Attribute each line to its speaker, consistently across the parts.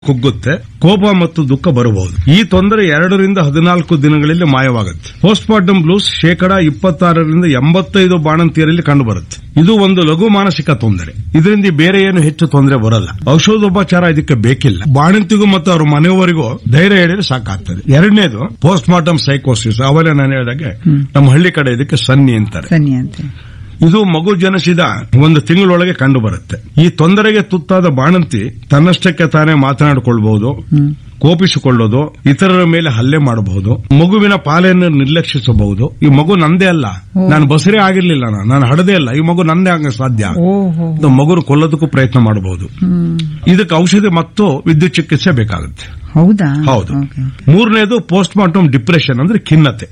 Speaker 1: ಕುಗ್ಗುತ್ತೆ ಕೋಪ ಮತ್ತು ದುಃಖ ಬರಬಹುದು ಈ ತೊಂದರೆ ಎರಡರಿಂದ ಹದಿನಾಲ್ಕು ದಿನಗಳಲ್ಲಿ ಮಾಯವಾಗುತ್ತೆ ಪೋಸ್ಟ್ ಮಾರ್ಟಮ್ ಬ್ಲೂಸ್ ಶೇಕಡಾ ಇಪ್ಪತ್ತಾರರಿಂದ ಎಂಬತ್ತೈದು ಬಾಣಂತಿಯರಲ್ಲಿ ಕಂಡುಬರುತ್ತೆ ಇದು ಒಂದು ಲಘು ಮಾನಸಿಕ ತೊಂದರೆ ಇದರಿಂದ ಬೇರೆ ಏನು ಹೆಚ್ಚು ತೊಂದರೆ ಬರಲ್ಲ ಔಷಧೋಪಚಾರ ಇದಕ್ಕೆ ಬೇಕಿಲ್ಲ ಬಾಣಂತಿಗೂ ಮತ್ತು ಅವ್ರ ಮನೆಯವರಿಗೂ ಧೈರ್ಯ ಹೇಳಿದ್ರೆ ಸಾಕಾಗ್ತದೆ ಎರಡನೇದು ಪೋಸ್ಟ್ ಮಾರ್ಟಮ್ ಸೈಕೋಸಿಸ್ ಅವಲೇ ನಾನು ಹೇಳಿದಾಗೆ ನಮ್ಮ ಹಳ್ಳಿ ಕಡೆ ಇದಕ್ಕೆ ಸನ್ನಿ ಅಂತಾರೆ
Speaker 2: ಸನ್ನಿ ಅಂತ
Speaker 1: ಇದು ಮಗು ಜನಿಸಿದ ಒಂದು ತಿಂಗಳೊಳಗೆ ಕಂಡು ಬರುತ್ತೆ ಈ ತೊಂದರೆಗೆ ತುತ್ತಾದ ಬಾಣಂತಿ ತನ್ನಷ್ಟಕ್ಕೆ ತಾನೇ ಮಾತನಾಡಿಕೊಳ್ಬಹುದು ಕೋಪಿಸಿಕೊಳ್ಳೋದು ಇತರರ ಮೇಲೆ ಹಲ್ಲೆ ಮಾಡಬಹುದು ಮಗುವಿನ ಪಾಲೆಯನ್ನು ನಿರ್ಲಕ್ಷಿಸಬಹುದು ಈ ಮಗು ನಂದೇ ಅಲ್ಲ ನಾನು ಬಸರೇ ಆಗಿರ್ಲಿಲ್ಲ ನಾನು ನಾನು ಹಡದೇ ಅಲ್ಲ ಈ ಮಗು ನಂದೇ ಆಗ ಸಾಧ್ಯ
Speaker 2: ಓಹೋ
Speaker 1: ಇದು ಮಗುನ ಕೊಲ್ಲೋದಕ್ಕೂ ಪ್ರಯತ್ನ ಮಾಡಬಹುದು ಇದಕ್ಕೆ ಔಷಧಿ ಮತ್ತು ವಿದ್ಯುತ್ ಚಿಕಿತ್ಸೆ ಬೇಕಾಗುತ್ತೆ
Speaker 2: ಹೌದಾ
Speaker 1: ಹೌದು
Speaker 2: ಓಕೆ, ಓಕೆ.
Speaker 1: ಮೂರನೇದು ಪೋಸ್ಟ್ ಮಾರ್ಟಮ್ ಡಿಪ್ರೆಷನ್ ಅಂದ್ರೆ ಖಿನ್ನತೆ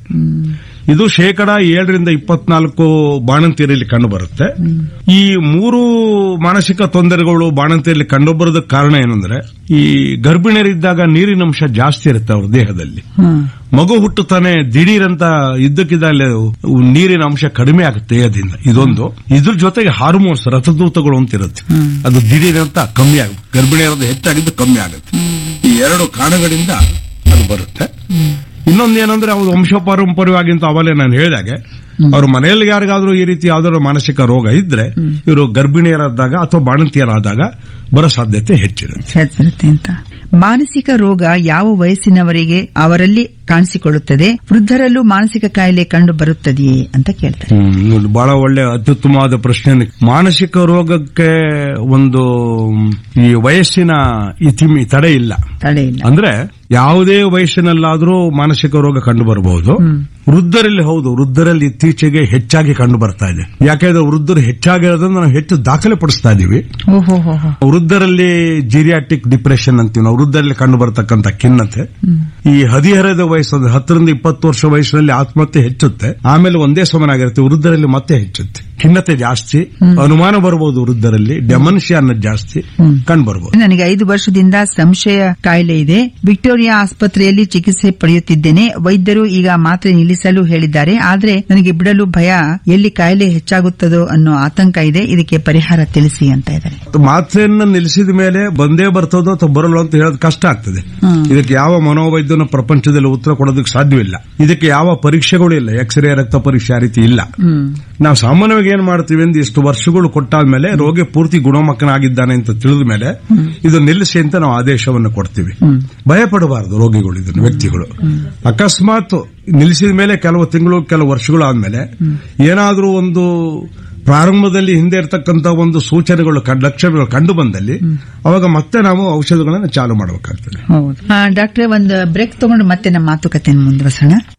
Speaker 1: ಇದು ಶೇಕಡಾ ಏಳರಿಂದ ಇಪ್ಪತ್ನಾಲ್ಕು ಬಾಣಂತಿಯರಲ್ಲಿ ಕಂಡುಬರುತ್ತೆ ಈ ಮೂರು ಮಾನಸಿಕ ತೊಂದರೆಗಳು ಬಾಣಂತಿಯರಲ್ಲಿ ಕಂಡುಬರೋದಕ್ಕೆ ಕಾರಣ ಏನಂದ್ರೆ ಈ ಗರ್ಭಿಣಿಯರಿದ್ದಾಗ ನೀರಿನಂಶ ಜಾಸ್ತಿ ಇರುತ್ತೆ ಅವ್ರ ದೇಹದಲ್ಲಿ
Speaker 2: ಹ್ಮ್.
Speaker 1: ಮಗು ಹುಟ್ಟುತ್ತಾನೆ ದಿಢೀರಂತ ಇದ್ದಕ್ಕಿದ್ದಲ್ಲಿ ನೀರಿನ ಅಂಶ ಕಡಿಮೆ ಆಗುತ್ತೆ ದೇಹದಿಂದ ಇದೊಂದು ಇದ್ರ ಜೊತೆಗೆ ಹಾರ್ಮೋನ್ಸ್ ರಥದೂತಗಳು ಅಂತ ಇರುತ್ತೆ ಅದು ದಿಢೀರಂತ ಕಮ್ಮಿ ಆಗುತ್ತೆ ಗರ್ಭಿಣಿಯರದ್ದು ಹೆಚ್ಚಾಗಿದ್ದು ಕಮ್ಮಿ ಆಗುತ್ತೆ ಈ ಎರಡು ಕಾರಣಗಳಿಂದ ಅದು ಬರುತ್ತೆ ಇನ್ನೊಂದೇನಂದ್ರೆ ಅವ್ರು ವಂಶ ಪಾರಂಪರ್ಯವಾಗಿ ಅಂತ ಅವಲೇ ನಾನು ಹೇಳಿದಾಗೆ ಅವ್ರ ಮನೆಯಲ್ಲಿ ಯಾರಿಗಾದ್ರೂ ಈ ರೀತಿ ಯಾವ್ದಾದ್ರು ಮಾನಸಿಕ ರೋಗ ಇದ್ರೆ ಇವರು ಗರ್ಭಿಣಿಯರಾದಾಗ ಅಥವಾ ಬಾಣಂತಿಯರಾದಾಗ ಬರೋ ಸಾಧ್ಯತೆ ಹೆಚ್ಚಿರುತ್ತೆ
Speaker 2: ಹೆಚ್ಚಿರುತ್ತೆ ಅಂತ ಮಾನಸಿಕ ರೋಗ ಯಾವ ವಯಸ್ಸಿನವರಿಗೆ ಅವರಲ್ಲಿ ಕಾಣಿಸಿಕೊಳ್ಳುತ್ತದೆ ವೃದ್ಧರಲ್ಲೂ ಮಾನಸಿಕ ಕಾಯಿಲೆ ಕಂಡು ಬರುತ್ತದೆಯೇ ಅಂತ ಕೇಳ್ತಾರೆ
Speaker 1: ಹ್ಮ್, ಇದು ಬಹಳ ಒಳ್ಳೆ ಅತ್ಯುತ್ತಮವಾದ ಪ್ರಶ್ನೆ ಮಾನಸಿಕ ರೋಗಕ್ಕೆ ಒಂದು ಮ್, ಈ ವಯಸ್ಸಿನ ಇತಿಮಿ ತಡೆ ಇಲ್ಲ
Speaker 2: ತಡೆ ಇಲ್ಲ
Speaker 1: ಅಂದ್ರೆ ಯಾವುದೇ ವಯಸ್ಸಿನಲ್ಲಾದ್ರೂ ಮಾನಸಿಕ ರೋಗ ಕಂಡು ಬರಬಹುದು ವೃದ್ಧರಲ್ಲಿ ಹೌದು ವೃದ್ಧರಲ್ಲಿ ಇತ್ತೀಚೆಗೆ ಹೆಚ್ಚಾಗಿ ಕಂಡು ಬರ್ತಾ ಇದೆ ಯಾಕೆಂದ್ರೆ ವೃದ್ಧರು ಹೆಚ್ಚಾಗಿರೋದ್ರಿಂದ ನಾವು ಹೆಚ್ಚು ದಾಖಲೆ ಪಡಿಸ್ತಾ ಇದೀವಿ
Speaker 2: ಓಹೋ ಹೋ ಹೋ.
Speaker 1: ವೃದ್ಧರಲ್ಲಿ ಜಿರಿಯಾಟಿಕ್ ಡಿಪ್ರೆಷನ್ ಅಂತೀವಿ ನಾವು ವೃದ್ಧರಲ್ಲಿ ಕಂಡು ಬರತಕ್ಕಂತ ಖಿನ್ನತೆ ಈ ಹದಿಹರೆಯದ ವಯಸ್ಸು ಅಂದ್ರೆ ಹತ್ತರಿಂದ ಇಪ್ಪತ್ತು ವರ್ಷ ವಯಸ್ಸಿನಲ್ಲಿ ಆತ್ಮಹತ್ಯೆ ಹೆಚ್ಚುತ್ತೆ ಆಮೇಲೆ ಒಂದೇ ಸಮನಾಗಿರುತ್ತೆ ವೃದ್ಧರಲ್ಲಿ ಮತ್ತೆ ಹೆಚ್ಚುತ್ತೆ ಖಿನ್ನತೆ ಜಾಸ್ತಿ ಅನುಮಾನ ಬರಬಹುದು ವೃದ್ಧರಲ್ಲಿ ಡೆಮನ್ಷಿಯಾ ಅನ್ನೋದು ಜಾಸ್ತಿ ಕಂಡು ಬರಬಹುದು
Speaker 2: ನನಗೆ ಐದು ವರ್ಷದಿಂದ ಸಂಶಯ ಕಾಯಿಲೆ ಇದೆ ವಿಕ್ಟೋರಿಯಾ ಆಸ್ಪತ್ರೆಯಲ್ಲಿ ಚಿಕಿತ್ಸೆ ಪಡೆಯುತ್ತಿದ್ದೇನೆ ವೈದ್ಯರು ಈಗ ಮಾತ್ರೆ ನಿಲ್ಲಿಸಲು ಹೇಳಿದ್ದಾರೆ ಆದ್ರೆ ನನಗೆ ಬಿಡಲು ಭಯ ಎಲ್ಲಿ ಕಾಯಿಲೆ ಹೆಚ್ಚಾಗುತ್ತದೋ ಅನ್ನೋ ಆತಂಕ ಇದೆ ಇದಕ್ಕೆ ಪರಿಹಾರ ತಿಳಿಸಿ ಅಂತ ಇದ್ದಾರೆ
Speaker 1: ಮಾತ್ರೆಯನ್ನ ನಿಲ್ಲಿಸಿದ ಮೇಲೆ ಬಂದೇ ಬರ್ತದೋ ಅಥವಾ ಬರಲ್ಲ ಅಂತ ಹೇಳೋದು ಕಷ್ಟ ಆಗ್ತದೆ ಇದಕ್ಕೆ ಯಾವ ಮನೋವೈದ್ಯನ ಪ್ರಪಂಚದಲ್ಲಿ ಉತ್ತರ ಕೊಡೋದಕ್ಕೆ ಸಾಧ್ಯವಿಲ್ಲ ಇದಕ್ಕೆ ಯಾವ ಪರೀಕ್ಷೆಗಳು ಇಲ್ಲ ಎಕ್ಸ್ರೇ ರಕ್ತ ಪರೀಕ್ಷೆ ಆ ರೀತಿ ಇಲ್ಲ ನಾವು ಸಾಮಾನ್ಯವಾಗಿ ಏನ್ ಮಾಡ್ತೀವಿ ಅಂದ್ರೆ ಇಷ್ಟು ವರ್ಷಗಳು ಕೊಟ್ಟಾದ್ಮೇಲೆ ರೋಗಿ ಪೂರ್ತಿ ಗುಣಮುಖನಾಗಿದ್ದಾನೆ ಅಂತ ತಿಳಿದ ಮೇಲೆ ಇದು ನಿಲ್ಲಿಸಿ ಅಂತ ನಾವು ಆದೇಶವನ್ನು ಕೊಡ್ತೀವಿ ಭಯ ಪಡಬಾರದು ರೋಗಿಗಳು ಇದನ್ನು ವ್ಯಕ್ತಿಗಳು ಅಕಸ್ಮಾತ್ ನಿಲ್ಲಿಸಿದ ಮೇಲೆ ಕೆಲವು ತಿಂಗಳು ಕೆಲವು ವರ್ಷಗಳು ಆದ್ಮೇಲೆ ಏನಾದ್ರೂ ಒಂದು ಪ್ರಾರಂಭದಲ್ಲಿ ಹಿಂದೆ ಇರತಕ್ಕಂತ ಒಂದು ಸೂಚನೆಗಳು ಕಂಡ್- ಲಕ್ಷಣಗಳು ಕಂಡು ಬಂದಲ್ಲಿ ಅವಾಗ ಮತ್ತೆ ನಾವು ಔಷಧಗಳನ್ನು ಚಾಲು ಮಾಡಬೇಕಾಗ್ತದೆ
Speaker 2: ಹೌದು ಡಾಕ್ಟ್ರೆ ಒಂದು ಬ್ರೇಕ್ ತಗೊಂಡು ಮತ್ತೆ ನಮ್ಮ ಮಾತುಕತೆ ಮುಂದುವರಿಸೋಣ